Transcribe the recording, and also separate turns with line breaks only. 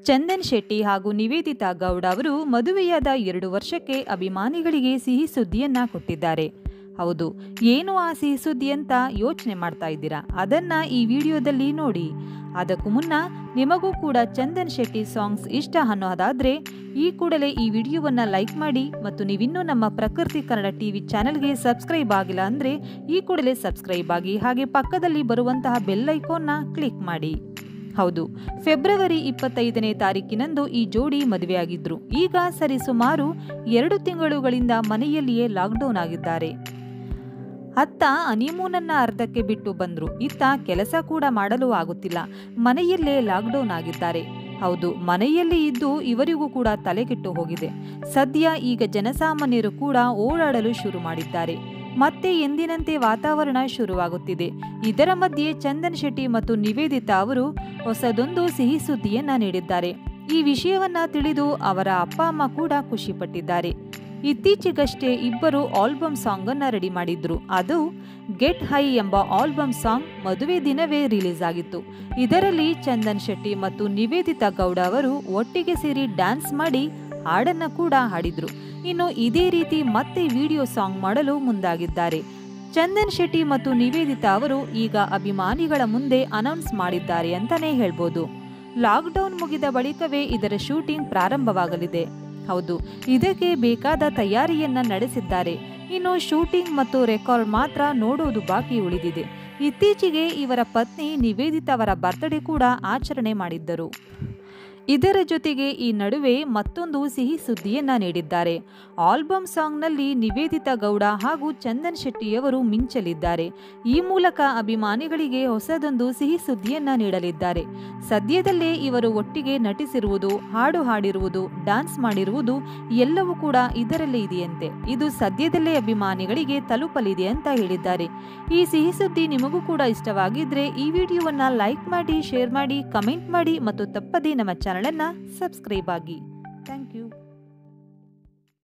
ಚಂದನ್ ಶೆಟ್ಟಿ ಹಾಗೂ ನಿವೇದಿತಾ ಗೌಡ ಅವರು ಮದುವೆಯಾದ ಎರಡು ವರ್ಷಕ್ಕೆ ಅಭಿಮಾನಿಗಳಿಗೆ ಸಿಹಿ ಸುದ್ದಿಯನ್ನ ಕೊಟ್ಟಿದ್ದಾರೆ ಹೌದು ಏನು ಆ ಸಿಹಿ ಸುದ್ದಿ ಅಂತ ಯೋಚನೆ ಮಾಡ್ತಾ ಇದ್ದೀರಾ ಅದನ್ನ ಈ ವಿಡಿಯೋದಲ್ಲಿ ನೋಡಿ ಅದಕ್ಕೂ ಮುನ್ನ ನಿಮಗೂ ಕೂಡ ಚಂದನ್ ಶೆಟ್ಟಿ ಸಾಂಗ್ಸ್ ಇಷ್ಟ ಅನ್ನೋದಾದ್ರೆ ಈ ಕೂಡಲೇ ಈ ವಿಡಿಯೋವನ್ನ ಲೈಕ್ ಮಾಡಿ ಮತ್ತು ನೀವಿನ್ನೂ ನಮ್ಮ ಪ್ರಕೃತಿ ಕನ್ನಡ ಟಿವಿ ಚಾನೆಲ್ಗೆ ಸಬ್ಸ್ಕ್ರೈಬ್ ಆಗಿಲ್ಲ ಅಂದ್ರೆ ಈ ಕೂಡಲೇ ಸಬ್ಸ್ಕ್ರೈಬ್ ಆಗಿ ಹಾಗೆ ಪಕ್ಕದಲ್ಲಿ ಬರುವಂತಹ ಬೆಲ್ ಐಕಾನ್ನ ಕ್ಲಿಕ್ ಮಾಡಿ ಹೌದು ಫೆಬ್ರವರಿ ಇಪ್ಪತ್ತೈದನೇ ತಾರೀಕಿನಂದು ಈ ಜೋಡಿ ಮದುವೆಯಾಗಿದ್ರು ಈಗ ಸರಿಸುಮಾರು ಎರಡು ತಿಂಗಳುಗಳಿಂದ ಮನೆಯಲ್ಲಿಯೇ ಲಾಕ್ಡೌನ್ ಆಗಿದ್ದಾರೆ ಅತ್ತ ಹನಿಮೂನನ್ನ ಅರ್ಧಕ್ಕೆ ಬಿಟ್ಟು ಬಂದ್ರು ಇತ್ತ ಕೆಲಸ ಕೂಡ ಮಾಡಲು ಆಗುತ್ತಿಲ್ಲ ಮನೆಯಲ್ಲೇ ಲಾಕ್ಡೌನ್ ಆಗಿದ್ದಾರೆ ಹೌದು ಮನೆಯಲ್ಲಿ ಇದ್ದು ಇವರಿಗೂ ಕೂಡ ತಲೆಗೆಟ್ಟು ಹೋಗಿದೆ ಸದ್ಯ ಈಗ ಜನಸಾಮಾನ್ಯರು ಕೂಡ ಓಡಾಡಲು ಶುರು ಮಾಡಿದ್ದಾರೆ ಮತ್ತೆ ಎಂದಿನಂತೆ ವಾತಾವರಣ ಶುರುವಾಗುತ್ತಿದೆ ಇದರ ಮಧ್ಯೆ ಚಂದನ್ ಶೆಟ್ಟಿ ಮತ್ತು ನಿವೇದಿತಾ ಅವರು ಹೊಸದೊಂದು ಸಿಹಿ ಸುದ್ದಿಯನ್ನ ನೀಡಿದ್ದಾರೆ ಈ ವಿಷಯವನ್ನ ತಿಳಿದು ಅವರ ಅಪ್ಪ ಅಮ್ಮ ಕೂಡ ಖುಷಿಪಟ್ಟಿದ್ದಾರೆ ಇತ್ತೀಚೆಗಷ್ಟೇ ಇಬ್ಬರು ಆಲ್ಬಮ್ ಸಾಂಗ್ ಅನ್ನ ರೆಡಿ ಮಾಡಿದ್ರು ಅದು ಗೆಟ್ ಹೈ ಎಂಬ ಆಲ್ಬಮ್ ಸಾಂಗ್ ಮದುವೆ ದಿನವೇ ರಿಲೀಸ್ ಆಗಿತ್ತು ಇದರಲ್ಲಿ ಚಂದನ್ ಶೆಟ್ಟಿ ಮತ್ತು ನಿವೇದಿತಾ ಗೌಡ ಅವರು ಒಟ್ಟಿಗೆ ಸೇರಿ ಡ್ಯಾನ್ಸ್ ಮಾಡಿ ಹಾಡನ್ನ ಕೂಡ ಹಾಡಿದ್ರು ಇನ್ನು ಇದೇ ರೀತಿ ಮತ್ತೆ ವಿಡಿಯೋ ಸಾಂಗ್ ಮಾಡಲು ಮುಂದಾಗಿದ್ದಾರೆ ಚಂದನ್ ಶೆಟ್ಟಿ ಮತ್ತು ನಿವೇದಿತಾ ಅವರು ಈಗ ಅಭಿಮಾನಿಗಳ ಮುಂದೆ ಅನೌನ್ಸ್ ಮಾಡಿದ್ದಾರೆ ಅಂತಾನೆ ಹೇಳ್ಬೋದು ಲಾಕ್ಡೌನ್ ಮುಗಿದ ಬಳಿಕವೇ ಇದರ ಶೂಟಿಂಗ್ ಪ್ರಾರಂಭವಾಗಲಿದೆ ಹೌದು ಇದಕ್ಕೆ ಬೇಕಾದ ತಯಾರಿಯನ್ನ ನಡೆಸಿದ್ದಾರೆ ಇನ್ನು ಶೂಟಿಂಗ್ ಮತ್ತು ರೆಕಾರ್ಡ್ ಮಾತ್ರ ನೋಡೋದು ಬಾಕಿ ಉಳಿದಿದೆ ಇತ್ತೀಚೆಗೆ ಇವರ ಪತ್ನಿ ನಿವೇದಿತಾ ಅವರ ಬರ್ತ್ಡೇ ಕೂಡ ಆಚರಣೆ ಮಾಡಿದ್ದರು ಇದರ ಜೊತೆಗೆ ಈ ನಡುವೆ ಮತ್ತೊಂದು ಸಿಹಿ ಸುದ್ದಿಯನ್ನ ನೀಡಿದ್ದಾರೆ ಆಲ್ಬಮ್ ಸಾಂಗ್ನಲ್ಲಿ ನಿವೇದಿತಾ ಗೌಡ ಹಾಗೂ ಚಂದನ್ ಶೆಟ್ಟಿಯವರು ಮಿಂಚಲಿದ್ದಾರೆ ಈ ಮೂಲಕ ಅಭಿಮಾನಿಗಳಿಗೆ ಹೊಸದೊಂದು ಸಿಹಿ ಸುದ್ದಿಯನ್ನ ನೀಡಲಿದ್ದಾರೆ ಸದ್ಯದಲ್ಲೇ ಇವರು ಒಟ್ಟಿಗೆ ನಟಿಸಿರುವುದು ಹಾಡು ಹಾಡಿರುವುದು ಡ್ಯಾನ್ಸ್ ಮಾಡಿರುವುದು ಎಲ್ಲವೂ ಕೂಡ ಇದರಲ್ಲೇ ಇದೆಯಂತೆ ಇದು ಸದ್ಯದಲ್ಲೇ ಅಭಿಮಾನಿಗಳಿಗೆ ತಲುಪಲಿದೆ ಅಂತ ಹೇಳಿದ್ದಾರೆ ಈ ಸಿಹಿ ಸುದ್ದಿ ನಿಮಗೂ ಕೂಡ ಇಷ್ಟವಾಗಿದ್ರೆ ಈ ವಿಡಿಯೋವನ್ನ ಲೈಕ್ ಮಾಡಿ ಶೇರ್ ಮಾಡಿ ಕಮೆಂಟ್ ಮಾಡಿ ಮತ್ತು ತಪ್ಪದೇ ನಮ್ಮ ಚಾನಲನ್ನು ಸಬ್ಸ್ಕ್ರೈಬ್ ಆಗಿ ಥ್ಯಾಂಕ್ ಯು